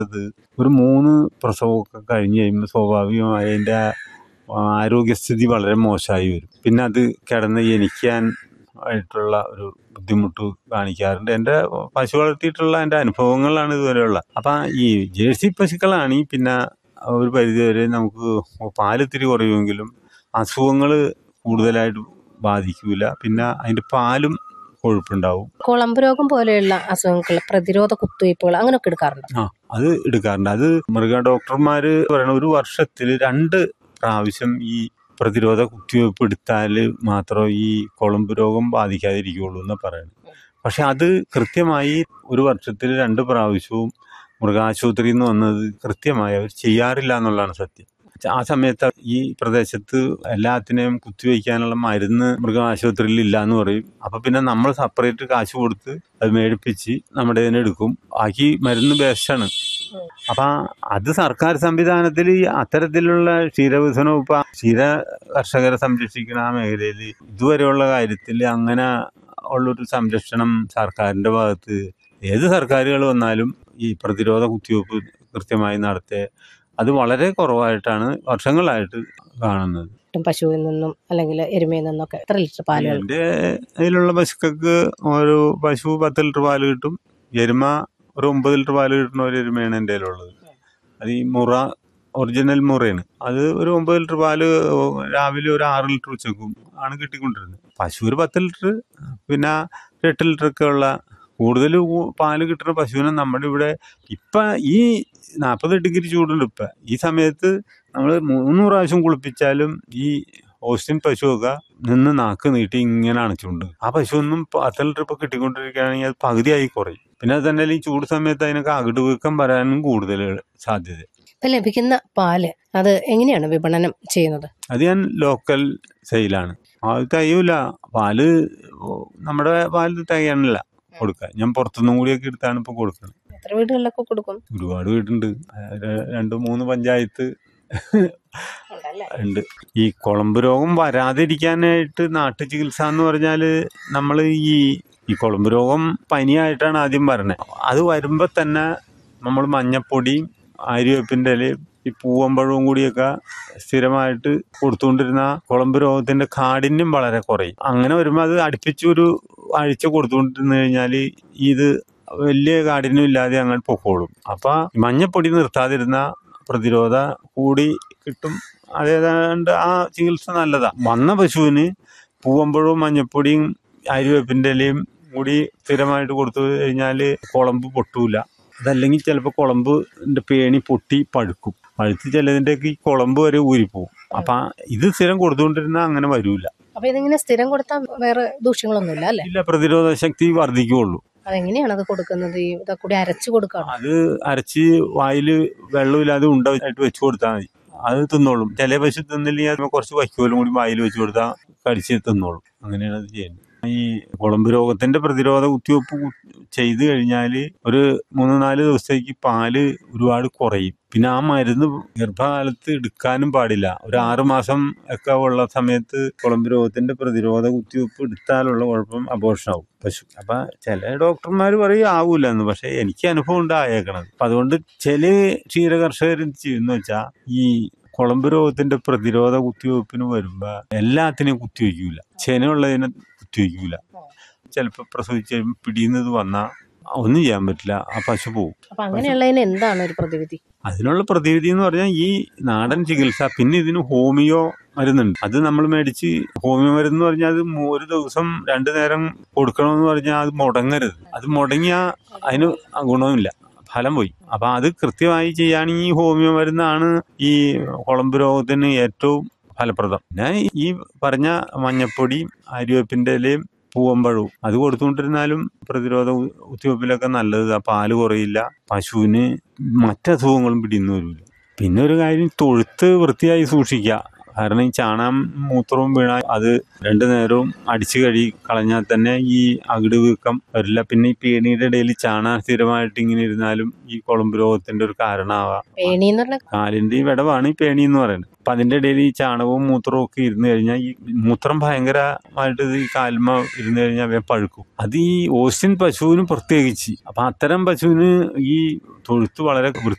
ഇത് ഒരു മൂന്ന് പ്രസവമൊക്കെ കഴിഞ്ഞ് കഴിയുമ്പോൾ സ്വാഭാവികമായി അതിൻ്റെ ആരോഗ്യസ്ഥിതി വളരെ മോശമായി വരും പിന്നെ അത് കിടന്ന് ജനിക്കാൻ ആയിട്ടുള്ള ഒരു ബുദ്ധിമുട്ട് കാണിക്കാറുണ്ട് എൻ്റെ പശു വളർത്തിയിട്ടുള്ള എൻ്റെ അനുഭവങ്ങളാണ് ഇതുവരെയുള്ള അപ്പം ഈ ജേഴ്സി പശുക്കളാണെങ്കിൽ പിന്നെ ഒരു പരിധി വരെ നമുക്ക് പാലിത്തിരി കുറയുമെങ്കിലും അസുഖങ്ങൾ കൂടുതലായിട്ട് ബാധിക്കില്ല പിന്നെ അതിൻ്റെ പാലും കൊഴുപ്പുണ്ടാവും കുളമ്പ് രോഗം പോലെയുള്ള അസുഖങ്ങൾ പ്രതിരോധ കുത്തിവയ്പ്പുകൾ അങ്ങനെയൊക്കെ എടുക്കാറുണ്ട് ആ അത് എടുക്കാറുണ്ട് അത് മൃഗ ഡോക്ടർമാർ പറയണ ഒരു വർഷത്തിൽ രണ്ട് പ്രാവശ്യം ഈ പ്രതിരോധ കുത്തിവയ്പ്പ് എടുത്താൽ മാത്രം ഈ കുളമ്പ് രോഗം ബാധിക്കാതിരിക്കുകയുള്ളൂ എന്ന് പറയുന്നത് പക്ഷെ അത് കൃത്യമായി ഒരു വർഷത്തിൽ രണ്ട് പ്രാവശ്യവും മൃഗാശുപത്രിയിൽ നിന്ന് വന്നത് കൃത്യമായി അവർ ചെയ്യാറില്ല എന്നുള്ളതാണ് സത്യം ആ സമയത്ത് ഈ പ്രദേശത്ത് എല്ലാത്തിനെയും കുത്തിവയ്ക്കാനുള്ള മരുന്ന് മൃഗാശുപത്രിയിൽ ഇല്ല എന്ന് പറയും അപ്പൊ പിന്നെ നമ്മൾ സെപ്പറേറ്റ് കാശ് കൊടുത്ത് അത് മേടിപ്പിച്ച് നമ്മുടെ ഇതിന് എടുക്കും ബാക്കി മരുന്ന് ബേസ്റ്റാണ് അപ്പൊ അത് സർക്കാർ സംവിധാനത്തിൽ അത്തരത്തിലുള്ള ക്ഷീരവികസന വകുപ്പ് ക്ഷീര കർഷകരെ സംരക്ഷിക്കുന്ന ആ മേഖലയിൽ ഇതുവരെയുള്ള കാര്യത്തിൽ അങ്ങനെ ഉള്ളൊരു സംരക്ഷണം സർക്കാരിന്റെ ഭാഗത്ത് ഏത് സർക്കാരുകൾ വന്നാലും ഈ പ്രതിരോധ കുത്തിവയ്പ്പ് കൃത്യമായി നടത്തിയ അത് വളരെ കുറവായിട്ടാണ് വർഷങ്ങളായിട്ട് കാണുന്നത് പശുവിൽ നിന്നും അല്ലെങ്കിൽ എരുമയിൽ നിന്നൊക്കെ എത്ര ലിറ്റർ പാലുകൾ എൻ്റെ അതിലുള്ള പശുക്കൾക്ക് ഒരു പശു പത്ത് ലിറ്റർ പാല് കിട്ടും എരുമ ഒരു ഒമ്പത് ലിറ്റർ പാല് കിട്ടുന്ന ഒരു എരുമയാണ് എൻ്റെ കയ്യിലുള്ളത് അത് ഈ മുറ ഒറിജിനൽ മുറയാണ് അത് ഒരു ഒമ്പത് ലിറ്റർ പാല് രാവിലെ ഒരു ആറ് ലിറ്റർ ഉച്ചക്കും ആണ് കിട്ടിക്കൊണ്ടിരുന്നത് പശു ഒരു പത്ത് ലിറ്റർ പിന്നെ എട്ട് ലിറ്റർ ഒക്കെ ഉള്ള കൂടുതൽ പാല് കിട്ടുന്ന പശുവിനെ നമ്മുടെ ഇവിടെ ഇപ്പം ഈ നാൽപ്പത് ഡിഗ്രി ചൂടുണ്ട് ഇപ്പം ഈ സമയത്ത് നമ്മൾ മൂന്ന് പ്രാവശ്യം കുളിപ്പിച്ചാലും ഈ ഓസ്റ്റിൻ പശുവൊക്കെ നിന്ന് നാക്ക് നീട്ടി ഇങ്ങനെ അണച്ചുകൊണ്ട് ആ പശു ഒന്നും പത്ത് ലിറ്റർ ഇപ്പം കിട്ടിക്കൊണ്ടിരിക്കുകയാണെങ്കിൽ അത് പകുതിയായി കുറയും പിന്നെ അത് തന്നെ ഈ ചൂട് സമയത്ത് അതിനൊക്കെ അകിട് വീക്കം വരാനും കൂടുതൽ സാധ്യത ഇപ്പം ലഭിക്കുന്ന പാല് അത് എങ്ങനെയാണ് വിപണനം ചെയ്യുന്നത് അത് ഞാൻ ലോക്കൽ സെയിലാണ് അത് തികയൂല പാല് നമ്മുടെ പാല് തികയണില്ല കൊടുക്കാൻ ഞാൻ പുറത്തുനിന്നും കൂടിയൊക്കെ എടുത്താണ് ഇപ്പോൾ കൊടുക്കുന്നത് എത്ര വീടുകളിലൊക്കെ കൊടുക്കും ഒരുപാട് വീടുണ്ട് ര- രണ്ട് മൂന്ന് പഞ്ചായത്ത് ഉണ്ടല്ലേ ഉണ്ട് ഈ കുളമ്പ് രോഗം വരാതിരിക്കാനായിട്ട് നാട്ടു ചികിത്സ എന്ന് പറഞ്ഞാൽ നമ്മൾ ഈ ഈ കുളമ്പ് രോഗം പനിയായിട്ടാണ് ആദ്യം പറഞ്ഞത് അത് വരുമ്പോൾ തന്നെ നമ്മൾ മഞ്ഞപ്പൊടിയും ആര്യവേപ്പിൻ്റെ ഇലയും ഈ പൂവമ്പഴവും കൂടിയൊക്കെ സ്ഥിരമായിട്ട് കൊടുത്തുകൊണ്ടിരുന്ന കുളമ്പ് രോഗത്തിന്റെ കാഠിന്യം വളരെ കുറയും അങ്ങനെ വരുമ്പോൾ അത് അടുപ്പിച്ച് ഒരു ആഴ്ച കൊടുത്തുകൊണ്ടിരുന്നു കഴിഞ്ഞാൽ ഇത് വലിയ കാഠിന്യം ഇല്ലാതെ അങ്ങനെ പൊക്കോളും അപ്പൊ മഞ്ഞപ്പൊടി നിർത്താതിരുന്ന പ്രതിരോധ കൂടി കിട്ടും അതേതാണ്ട് ആ ചികിത്സ നല്ലതാ വന്ന പശുവിന് പൂവമ്പഴവും മഞ്ഞപ്പൊടിയും ആര്യവേപ്പിന്റെ ഇലയും കൂടി സ്ഥിരമായിട്ട് കൊടുത്തു കഴിഞ്ഞാൽ കുളമ്പ് പൊട്ടൂല അതല്ലെങ്കിൽ ചിലപ്പോൾ കുളമ്പിന്റെ പേണി പൊട്ടി പഴുക്കും പഴുത്ത് ചിലതിൻ്റെയൊക്കെ ഈ കുളമ്പ് വരെ ഊരിപ്പോവും അപ്പം ഇത് സ്ഥിരം കൊടുത്തുകൊണ്ടിരുന്നാൽ അങ്ങനെ വരൂല അപ്പൊ ഇതിങ്ങനെ സ്ഥിരം കൊടുത്താൽ വേറെ ദൂഷ്യങ്ങളൊന്നുമില്ല അല്ലേ ഇല്ല പ്രതിരോധ ശക്തി വർദ്ധിക്കുകയുള്ളൂ അതെങ്ങനെയാണ് അത് കൊടുക്കുന്നത് ഈ ഇതൊക്കെ കൂടി അരച്ചു കൊടുക്കണം അത് അരച്ച് വായിൽ വെള്ളമില്ലാതെ ഉണ്ട ആയിട്ട് വെച്ച് കൊടുത്താൽ മതി അത് തിന്നോളും ചില പശു തിന്നില്ലെങ്കിൽ അത് കുറച്ച് വൈക്കോലും കൂടി വായിൽ വെച്ച് കൊടുത്താൽ കടിച്ച് തിന്നോളും അങ്ങനെയാണ് അത് ചെയ്യുന്നത് ഈ കുളമ്പ് രോഗത്തിന്റെ പ്രതിരോധ കുത്തിവയ്പ്പ് കു- ചെയ്ത് കഴിഞ്ഞാൽ ഒരു മൂന്ന് നാല് ദിവസത്തേക്ക് പാല് ഒരുപാട് കുറയും പിന്നെ ആ മരുന്ന് ഗർഭകാലത്ത് എടുക്കാനും പാടില്ല ഒരു ആറ് മാസം ഒക്കെ ഉള്ള സമയത്ത് കുളമ്പ് രോഗത്തിന്റെ പ്രതിരോധ കുത്തിവയ്പ്പ് എടുത്താലുള്ള കുഴപ്പം അബോഷനാവും പശു അപ്പൊ ചില ഡോക്ടർമാർ പറയും ആവൂല എന്ന് പക്ഷെ എനിക്ക് അനുഭവം ഉണ്ട് ആയേക്കണത് അപ്പൊ അതുകൊണ്ട് ചില ക്ഷീര കർഷകർ ചെയ്യുന്ന വെച്ചാൽ ഈ കുളമ്പ് രോഗത്തിന്റെ പ്രതിരോധ കുത്തിവയ്പ്പിന് വരുമ്പോ എല്ലാത്തിനെയും കുത്തിവെക്കൂല ചെനയുള്ളതിനെ കുത്തിവെക്കൂല ചിലപ്പോൾ പ്രസവിച്ച് കഴിയുമ്പോൾ പിടിയുന്നത് വന്നാൽ ഒന്നും ചെയ്യാൻ പറ്റില്ല ആ പശു പോവും അപ്പൊ അങ്ങനെയുള്ളതിന് എന്താണ് ഒരു പ്രതിവിധി അതിനുള്ള പ്രതിവിധി എന്ന് പറഞ്ഞാൽ ഈ നാടൻ ചികിത്സ പിന്നെ ഇതിന് ഹോമിയോ മരുന്നുണ്ട് അത് നമ്മൾ മേടിച്ച് ഹോമിയോ മരുന്ന് എന്ന് പറഞ്ഞാൽ അത് മൂ- ഒരു ദിവസം രണ്ടു നേരം കൊടുക്കണമെന്ന് പറഞ്ഞാൽ അത് മുടങ്ങരുത് അത് മുടങ്ങിയാൽ അതിന് ഗുണമില്ല ഫലം പോയി അപ്പൊ അത് കൃത്യമായി ചെയ്യുകയാണെങ്കിൽ ഈ ഹോമിയോ മരുന്നാണ് ഈ കുളമ്പ് രോഗത്തിന് ഏറ്റവും ഫലപ്രദം പിന്നെ ഈ പറഞ്ഞ മഞ്ഞപ്പൊടിയും ആര്യവേപ്പിന്റെ ഇലയും പൂവമ്പഴവും അത് കൊടുത്തുകൊണ്ടിരുന്നാലും പ്രതിരോധ കു- കുത്തിവയ്പ്പിലൊക്കെ നല്ലത് ആ പാല് കുറയില്ല പശുവിന് മറ്റസുഖങ്ങളും പിടിയുന്നു വരില്ല പിന്നെ ഒരു കാര്യം തൊഴുത്ത് വൃത്തിയായി സൂക്ഷിക്കുക കാരണം ഈ ചാണകം മൂത്രവും വീണാൽ അത് രണ്ടു നേരവും അടിച്ചു കഴുകി കളഞ്ഞാൽ തന്നെ ഈ അകിട് വീക്കം വരില്ല പിന്നെ ഈ പേണിയുടെ ഇടയിൽ ചാണകം സ്ഥിരമായിട്ട് ഇങ്ങനെ ഇരുന്നാലും ഈ കുളമ്പ് രോഗത്തിന്റെ ഒരു കാരണമാവാം പേണി എന്ന് പറഞ്ഞാൽ കാലിന്റെ ഈ വിടവാണ് ഈ പേണി എന്ന് പറയുന്നത് അപ്പൊ അതിന്റെ ഇടയിൽ ഈ ചാണകവും മൂത്രവും ഒക്കെ ഇരുന്ന് കഴിഞ്ഞാൽ ഈ മൂത്രം ഭയങ്കരമായിട്ട് ഇത് ഈ കാൽമ ഇരുന്ന് കഴിഞ്ഞാൽ വേഗം പഴുക്കും അത് ഈ ഓസ്റ്റിൻ പശുവിന് പ്രത്യേകിച്ച് അപ്പൊ അത്തരം പശുവിന് ഈ തൊഴുത്ത് വളരെ